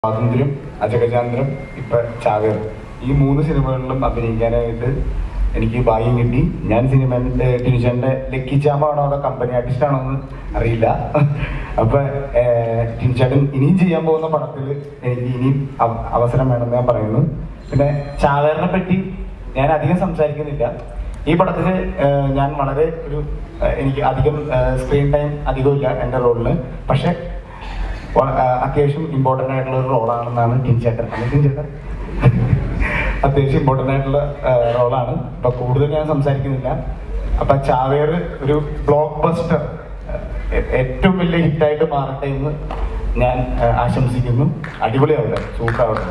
സ്വാതന്ത്ര്യം അജഗജാന്തരം ഇപ്പൊ ചാവേർ ഈ മൂന്ന് സിനിമകളിലും അഭിനയിക്കാനായിട്ട് എനിക്ക് ഭാഗ്യം കിട്ടി ഞാൻ സിനിമ ടിനിച്ചന്റെ ലക്കി ചാമ്പാണോ അതോ കമ്പനി ആർട്ടിസ്റ്റ് ആണോ എന്ന് അറിയില്ല അപ്പൊ ടിനിച്ചേട്ടൻ ഇനിയും ചെയ്യാൻ പോകുന്ന പടത്തിൽ എനിക്ക് ഇനിയും അവ- അവസരം വേണമെന്ന് ഞാൻ പറയുന്നു പിന്നെ ചാവേറിനെ പറ്റി ഞാൻ അധികം സംസാരിക്കുന്നില്ല ഈ പടത്തിൽ ഞാൻ വളരെ ഒരു ഏഹ്, എനിക്ക് അധികം സ്ക്രീൻ ടൈം അധികമില്ല എൻ്റെ റോളിന് പക്ഷെ വ- ആ, അത്യാവശ്യം ഇമ്പോർട്ടൻ്റ് ആയിട്ടുള്ള ഒരു റോളാണെന്നാണ് ടിൻ ചേട്ടൻ അല്ലെ ടിൻ ചേട്ടൻ അത്യാവശ്യം ഇമ്പോർട്ടൻ്റ് ആയിട്ടുള്ള ആ, റോളാണ് അപ്പൊ കൂടുതൽ ഞാൻ സംസാരിക്കുന്നില്ല അപ്പൊ ചാവേർ ഒരു ബ്ലോക്ക് ബസ്റ്റർ ഏറ്റവും വലിയ ഹിറ്റായിട്ട് മാറട്ടെ എന്ന് ഞാൻ ആ, ആശംസിക്കുന്നു അടിപൊളിയാവട്ടെ സൂപ്പറാവട്ടെ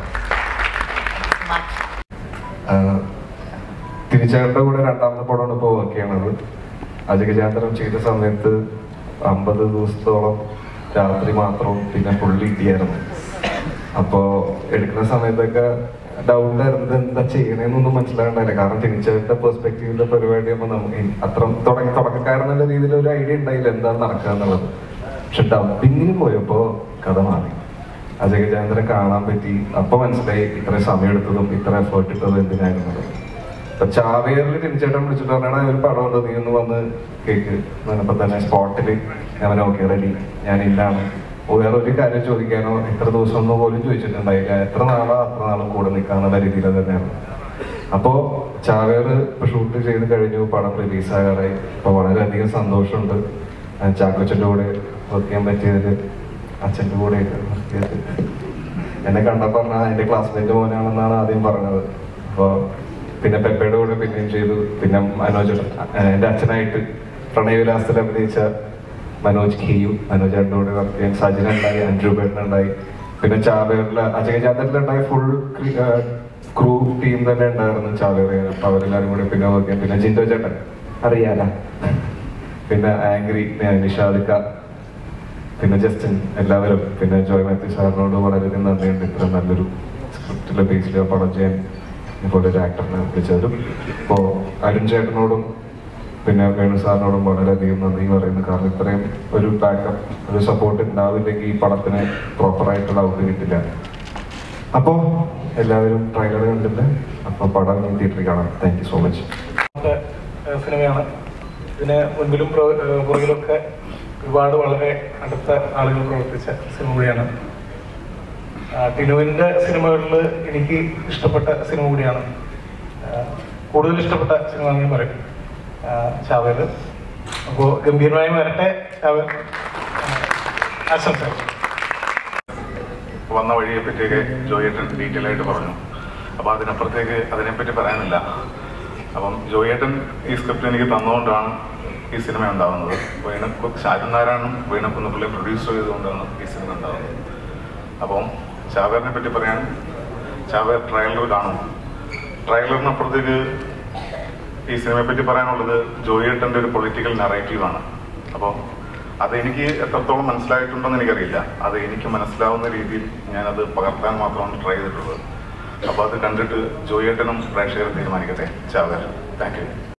തിരിച്ചേട്ടൻ്റെ കൂടെ രണ്ടാമത്തെ പടമാണ് ഇപ്പോൾ വർക്ക് ചെയ്യണത് അജഗജാന്തരം ചെയ്ത സമയത്ത് അമ്പത് ദിവസത്തോളം രാത്രി മാത്രവും പിന്നെ ഫുള്ളി ഇടിയായിരുന്നു അപ്പോൾ എടുക്കുന്ന സമയത്തൊക്കെ ഡൗട്ട് ആയിരുന്നു എന്താ ചെയ്യണേന്നൊന്നും മനസ്സിലാകണ്ടായില്ല കാരണം തിരിച്ചേട്ടൻ്റെ പെർസ്പെക്റ്റീവിന്റെ പരിപാടി ആകുമ്പോൾ നമുക്ക് അത്ര തുടങ്ങി തുടക്കക്കാരെന്നുള്ള രീതിയിൽ ഒരു ഐഡിയ ഉണ്ടായില്ല എന്താണ് നടക്കുക എന്നുള്ളത് പക്ഷെ ഡബിങ്ങിന് പോയപ്പോൾ കഥ മാറി അജഗജാന്തരം കാണാൻ പറ്റി അപ്പൊ മനസ്സിലായി ഇത്ര സമയം എടുത്തതും ഇത്ര എഫേർട്ട് ഇട്ടതും എന്തിനായിരുന്നത് അപ്പൊ ചാവേറിൽ തിരിച്ചേട്ടൻ വിളിച്ചിട്ട് പറഞ്ഞാൽ ഒരു പടമുണ്ട് നീ ഒന്ന് വന്ന് കേക്ക് എന്നപ്പോ തന്നെ സ്പോട്ടില് ഞാൻ ഓക്കെ റെഡി ഞാൻ ഇല്ലാണ് വേറെ ഒരു കാര്യം ചോദിക്കാനോ എത്ര ദിവസം ഒന്നും പോലും ചോദിച്ചിട്ടുണ്ടായില്ല എത്ര നാളോ അത്ര നാളും കൂടെ നിൽക്കാന്നുള്ള രീതിയിൽ തന്നെയാണ് അപ്പോ ചാവേറ് ഇപ്പൊ ഷൂട്ട് ചെയ്ത് കഴിഞ്ഞു പടം റിലീസാകാറായി അപ്പൊ വളരെയധികം സന്തോഷമുണ്ട് ഞാൻ ചാക്കോച്ചന്റെ കൂടെ വർക്ക് ചെയ്യാൻ പറ്റിയതിൽ അച്ഛന്റെ കൂടെ വർക്ക് ചെയ്തത് എന്നെ കണ്ടപ്പോ പറഞ്ഞാൽ എന്റെ ക്ലാസ്മേറ്റ് മോനാണെന്നാണ് ആദ്യം പറഞ്ഞത് അപ്പൊ പിന്നെ പെപ്പയുടെ കൂടെ പിന്നെയും ചെയ്തു പിന്നെ മനോജ് എന്റെ അച്ഛനായിട്ട് പ്രണയവിലാസത്തിൽ അഭിനയിച്ച മനോജ് ഖേയു മനോജ് ചേട്ടൻ്റെ കൂടെ വർക്ക് ചെയ്യാൻ സജിൻ ഉണ്ടായി അഞ്ജു ബേട്ടൻ ഉണ്ടായി പിന്നെ ചാവേറിലെ അജയചാന്തരിലുണ്ടായ ഫുൾ ക്രൂ ടീം തന്നെ ഉണ്ടായിരുന്നു ചാവേറിൽ അപ്പൊ അവരെല്ലാരും കൂടെ പിന്നെ വർക്ക് ചെയ്യാൻ പിന്നെ ജിൻഡോ ചേട്ടൻ അറിയാല പിന്നെ ആംഗ്രി നിഷാദിക്ക പിന്നെ ജസ്റ്റിൻ എല്ലാവരും പിന്നെ ജോയ് മാത്യു സാറിനോട് വളരെയധികം നന്ദിയുണ്ട് ഇത്ര നല്ലൊരു സ്ക്രിപ്റ്റിലെ ബേസിൽ പടം ചെയ്യാൻ ഇതുപോലെ ഒരു ആക്ടറിനെ വിളിച്ചതിലും ഇപ്പോൾ അരുൺ ചേട്ടനോടും പിന്നെ വേണു സാറിനോടും വളരെയധികം നന്ദി പറയുന്നു കാരണം ഇത്രയും ഒരു ബാക്കപ്പ് ഒരു സപ്പോർട്ട് ഉണ്ടാവില്ലെങ്കിൽ ഈ പടത്തിന് പ്രോപ്പറായിട്ടുള്ള ഔട്ട് കിട്ടില്ല അപ്പോൾ എല്ലാവരും ട്രെയിലർ കണ്ടിട്ട് അപ്പോൾ പടം തിയേറ്ററിൽ കാണാം താങ്ക് യു സോ മച്ച് രണ്ടാമത്തെ, ഏഹ് സിനിമയാണ് ഇതിന് മുൻപിലും പുറ- ഏഹ് പുറകിലൊക്കെ ഒരുപാട് വളരെ അടുത്ത ആളുകൾ പ്രവർത്തിച്ച സിനിമ കൂടിയാണ് ആ, ടിനുവിന്റെ സിനിമകളിൽ എനിക്ക് ഇഷ്ടപ്പെട്ട സിനിമ കൂടിയാണ് ആ, കൂടുതൽ ഇഷ്ടപ്പെട്ട സിനിമ എന്ന് ഞാൻ പറയും ആ, ചാവേർ അപ്പോൾ ഗംഭീരമായി വരട്ടെ ചാവേർ ആശംസകൾ വന്ന വഴിയെ പറ്റിയൊക്കെ ജോയേട്ടൻ ഡീറ്റെയിൽ ആയിട്ട് പറഞ്ഞു അപ്പോൾ അതിനപ്പുറത്തേക്ക് അതിനെപ്പറ്റി പറയാനില്ല അപ്പം ജോയേട്ടൻ ഈ സ്ക്രിപ്റ്റ് എനിക്ക് തന്നുകൊണ്ടാണ് ഈ സിനിമ ഉണ്ടാകുന്നത് വീണ ഷാജൻ നാരായണനും വീണ കുന്നപ്പിള്ളി പ്രൊഡ്യൂസർ ചെയ്തുകൊണ്ടാണ് ഈ സിനിമ ഉണ്ടാകുന്നത് അപ്പം ചാവേറിനെ പറ്റി പറയാൻ ചാവേർ ട്രailer കാണും ട്രailerനപ്പുറത്തേക്ക് ഈ സിനിമയെ പറ്റി പറയാനുള്ളത് ജോയേട്ടൻ്റെ ഒരു പൊളിറ്റിക്കൽ നറേറ്റീവാണ് അപ്പോൾ അതെനിക്ക് എത്രത്തോളം മനസ്സിലായിട്ടുണ്ടെന്ന് എനിക്കറിയില്ല അത് എനിക്ക് മനസ്സിലാവുന്ന രീതിയിൽ ഞാനത് പകർത്താൻ മാത്രമാണ് ട്രൈ ചെയ്തിട്ടുള്ളത് അപ്പോൾ അത് കണ്ടിട്ട് ജോയേട്ടനും പ്രേക്ഷകരും തീരുമാനിക്കട്ടെ ചാവേർ താങ്ക് യു